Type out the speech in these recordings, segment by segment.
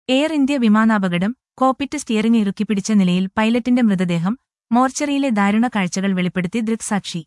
air India വിമാനാപകടം cockpit steering ഇറുക്കിപ്പിടിച്ച നിലയിൽ പൈലറ്റിന്റെ മൃതദേഹം മോർച്ചറിയിലെ ദാരുണ കാഴ്ചകൾ വെളിപ്പെടുത്തി ദൃക്സാക്ഷി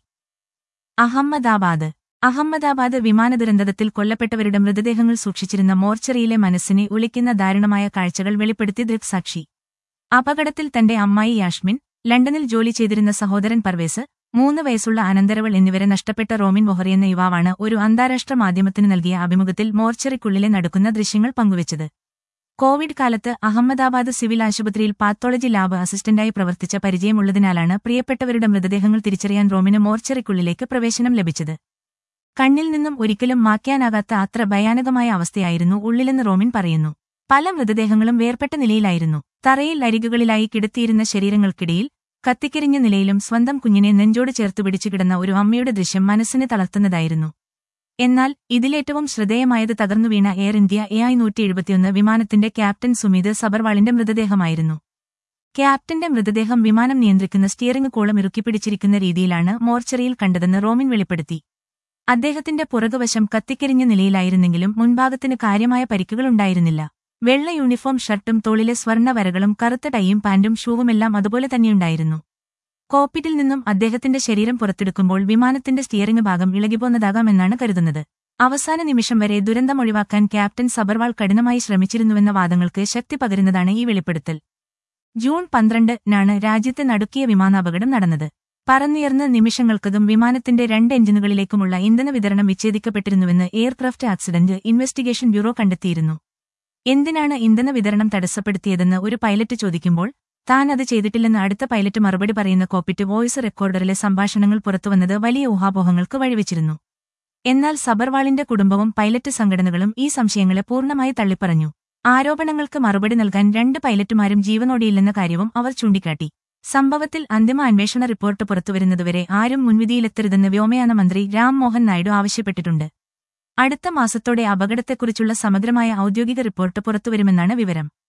അഹമ്മദാബാദ് അഹമ്മദാബാദ് വിമാനദുരന്തത്തിൽ കൊല്ലപ്പെട്ടവരുടെ മൃതദേഹങ്ങൾ സൂക്ഷിച്ചിരുന്ന മോർച്ചറിയിലെ മനസ്സിനെ ഉളിക്കുന്ന ദാരുണമായ കാഴ്ചകൾ വെളിപ്പെടുത്തി ദൃക്സാക്ഷി അപകടത്തിൽ തന്റെ അമ്മായി യാഷ്മിൻ ലണ്ടനിൽ ജോലി ചെയ്തിരുന്ന സഹോദരൻ പർവേസ് മൂന്ന് വയസ്സുള്ള അനന്തരവൾ എന്നിവരെ നഷ്ടപ്പെട്ട റോമിൻ വൊഹറി എന്ന യുവാവാണ് ഒരു അന്താരാഷ്ട്ര മാധ്യമത്തിന് നൽകിയ അഭിമുഖത്തിൽ മോർച്ചറിക്കുള്ളിലെ നടക്കുന്ന ദൃശ്യങ്ങൾ പങ്കുവച്ചത് കോവിഡ് കാലത്ത് അഹമ്മദാബാദ് സിവിൽ ആശുപത്രിയിൽ പാത്തോളജി ലാബ് അസിസ്റ്റന്റായി പ്രവർത്തിച്ച പരിചയമുള്ളതിനാലാണ് പ്രിയപ്പെട്ടവരുടെ മൃതദേഹങ്ങൾ തിരിച്ചറിയാൻ റോമിന് മോർച്ചറിക്കുള്ളിലേക്ക് പ്രവേശനം ലഭിച്ചത് കണ്ണിൽ നിന്നും ഒരിക്കലും മായ്ക്കാനാകാത്ത അത്ര ഭയാനകമായ അവസ്ഥയായിരുന്നു ഉള്ളിലെന്ന് റോമിൻ പറയുന്നു പല മൃതദേഹങ്ങളും വേർപെട്ട നിലയിലായിരുന്നു തറയിൽ അരികുകളിലായി കിടത്തിയിരുന്ന ശരീരങ്ങൾക്കിടയിൽ കത്തിക്കരിഞ്ഞ നിലയിലും സ്വന്തം കുഞ്ഞിനെ നെഞ്ചോട് ചേർത്തു പിടിച്ചു കിടന്ന ഒരു അമ്മയുടെ ദൃശ്യം മനസ്സിനെ തളർത്തുന്നതായിരുന്നു എന്നാൽ ഇതിലേറ്റവും ശ്രദ്ധേയമായത് തകർന്നു വീണ എയർ ഇന്ത്യ എ ഐ നൂറ്റി എഴുപത്തിയൊന്ന് വിമാനത്തിന്റെ ക്യാപ്റ്റൻ സുമീത് സബർവാളിന്റെ മൃതദേഹമായിരുന്നു ക്യാപ്റ്റന്റെ മൃതദേഹം വിമാനം നിയന്ത്രിക്കുന്ന സ്റ്റിയറിംഗ് കോളം ഇറുക്കിപ്പിടിച്ചിരിക്കുന്ന രീതിയിലാണ് മോർച്ചറിയിൽ കണ്ടതെന്ന് റോമിൻ വെളിപ്പെടുത്തി അദ്ദേഹത്തിന്റെ പുറകുവശം കത്തിക്കരിഞ്ഞ നിലയിലായിരുന്നെങ്കിലും മുൻഭാഗത്തിന് കാര്യമായ പരിക്കുകളുണ്ടായിരുന്നില്ല വെള്ള യൂണിഫോം ഷർട്ടും തോളിലെ സ്വർണ്ണ വരകളും കറുത്ത ടൈയും പാന്റും ഷൂവുമെല്ലാം അതുപോലെ തന്നെയുണ്ടായിരുന്നു കോപ്പിറ്റിൽ നിന്നും അദ്ദേഹത്തിന്റെ ശരീരം പുറത്തെടുക്കുമ്പോൾ വിമാനത്തിന്റെ സ്റ്റിയറിംഗ് ഭാഗം ഇളകിപ്പോന്നതാകാമെന്നാണ് കരുതുന്നത് അവസാന നിമിഷം വരെ ദുരന്തം ഒഴിവാക്കാൻ ക്യാപ്റ്റൻ സബർവാൾ കഠിനമായി ശ്രമിച്ചിരുന്നുവെന്ന വാദങ്ങൾക്ക് ശക്തി പകരുന്നതാണ് ഈ വെളിപ്പെടുത്തൽ ജൂൺ പന്ത്രണ്ടിനാണ് രാജ്യത്തെ നടുക്കിയ വിമാനാപകടം നടന്നത് പറന്നുയർന്ന നിമിഷങ്ങൾക്കകം വിമാനത്തിന്റെ രണ്ട് എഞ്ചിനുകളിലേക്കുമുള്ള ഇന്ധന വിതരണം വിച്ഛേദിക്കപ്പെട്ടിരുന്നുവെന്ന് എയർക്രാഫ്റ്റ് ആക്സിഡന്റ് ഇൻവെസ്റ്റിഗേഷൻ ബ്യൂറോ കണ്ടെത്തിയിരുന്നു എന്തിനാണ് ഇന്ധന വിതരണം തടസ്സപ്പെടുത്തിയതെന്ന് ഒരു പൈലറ്റ് ചോദിക്കുമ്പോൾ താൻ അത് ചെയ്തിട്ടില്ലെന്ന് അടുത്ത പൈലറ്റ് മറുപടി പറയുന്ന കോപ്പിറ്റ് വോയിസ് റെക്കോർഡറിലെ സംഭാഷണങ്ങൾ പുറത്തുവന്നത് വലിയ ഊഹാപോഹങ്ങൾക്ക് വഴിവെച്ചിരുന്നു എന്നാൽ സബർവാളിന്റെ കുടുംബവും പൈലറ്റ് സംഘടനകളും ഈ സംശയങ്ങളെ പൂർണ്ണമായി തള്ളിപ്പറഞ്ഞു ആരോപണങ്ങൾക്ക് മറുപടി നൽകാൻ രണ്ട് പൈലറ്റുമാരും ജീവനോടെയില്ലെന്ന കാര്യവും അവർ ചൂണ്ടിക്കാട്ടി സംഭവത്തിൽ അന്തിമ അന്വേഷണ റിപ്പോർട്ട് പുറത്തുവരുന്നതുവരെ ആരും മുൻവിധിയിലെത്തരുതെന്ന് വ്യോമയാന മന്ത്രി രാം മോഹൻ നായിഡു ആവശ്യപ്പെട്ടിട്ടുണ്ട് അടുത്ത മാസത്തോടെ അപകടത്തെക്കുറിച്ചുള്ള സമഗ്രമായ ഔദ്യോഗിക റിപ്പോർട്ട് പുറത്തുവരുമെന്നാണ് വിവരം